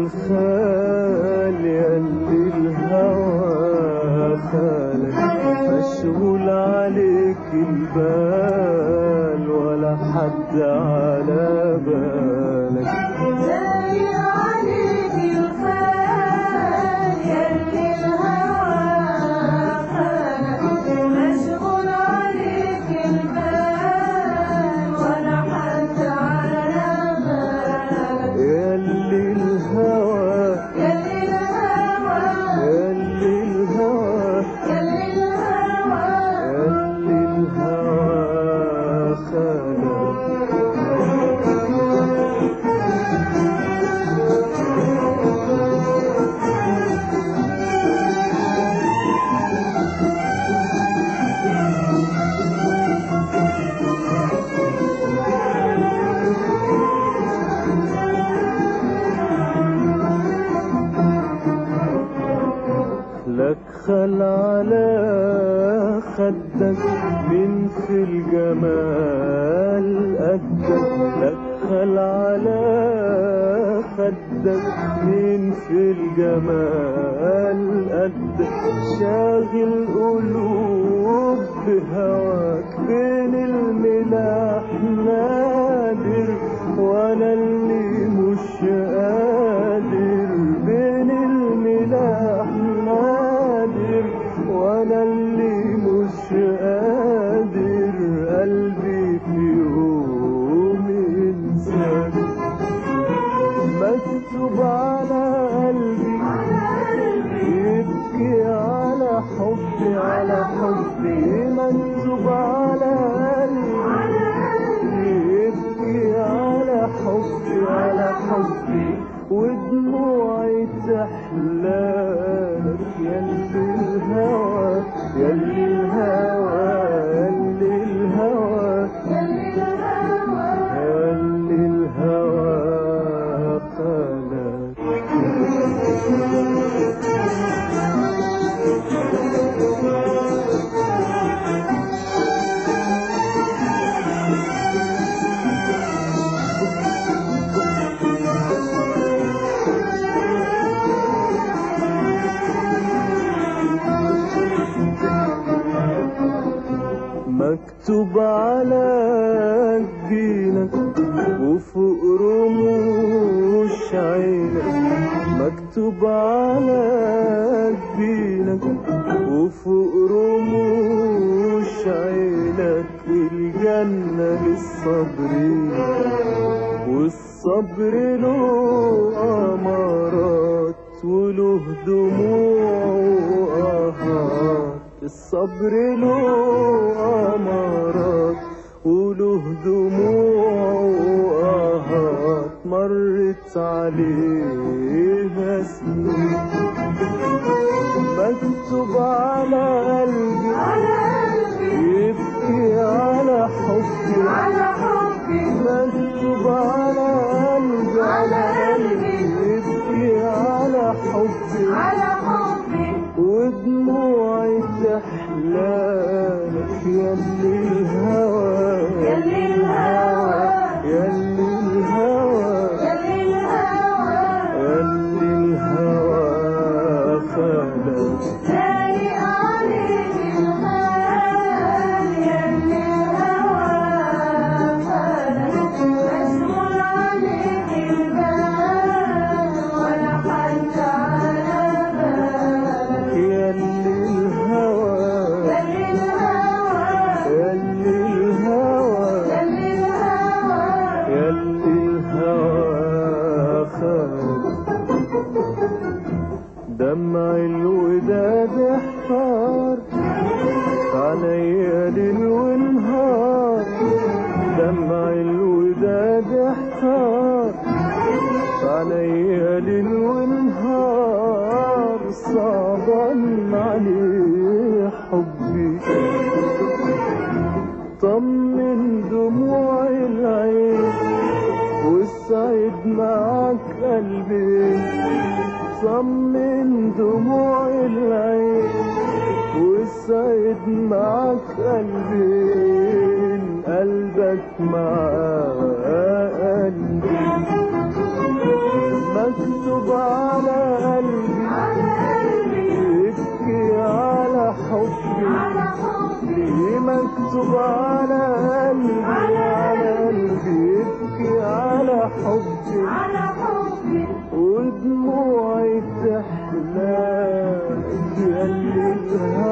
الخال يلي الهوى خالك مشغول عليك البال ولا حد على بالك دايق عليك الخيال يلي الهوى خانك مشغول عليك البال ولا حد على بالك يلي الهوى يلي الهوى يلي الهوى يلي الهوى يلي الهوى خالك لك خل على خدك من في الجمال قدك لك خل على خدك من في الجمال قدك شاغل قلوب بهواك بين الملاح نادر وانا اللي مش قادر بين الملاح نادر وانا اللي مش قادر قلبي في يوم انساك مكتوب على قلبي يبكي على حبي على حبي مكتوب على قلبي يبكي على حبي على حبي ودموعي تحلالك يلي الهوى يلي الهوى يلي الهوى يلي الهوى يلي الهوى خانك مكتوب على جبينك وفوق رموش عينك مكتوب على جبينك وفوق رموش عينك الجنة للصابرين والصبر له أمارات وله دموع وآهات الصبر له أمارات وله دموع وآهات مرت عليها سنين مكتوب على قلبي على قلبي يبكي على حبي على حبي مكتوب على قلبي على قلبي يبكي على حبي على حبي ودموعي تحلالك يلي الهوى يلي الهوى يلي الهوى يلي الهوى يلي الهوى خالك دايق عليك الخيال يلي الهوى خانك مشغول عليك البال ولا حد على بالك يلي الهوى يلي الهوى يلي الهوى يلي الهوى يلي الهوى خالك دمع الوداد احتار عليا ليل ونهار دمع الوداد احتار عليا ليل ونهار صعبان عليه حبي طمن دموع العين والسعيد معك قلبي طمن دموع العين والسعيد معك قلبي قلبك مع قلبي مكتوب مكتوب على قلبي على قلبي يبكي على حبي على حبي مكتوب على قلبي على قلبي يبكي على حبي على حبي ودموعي تحلى ياللي الهوى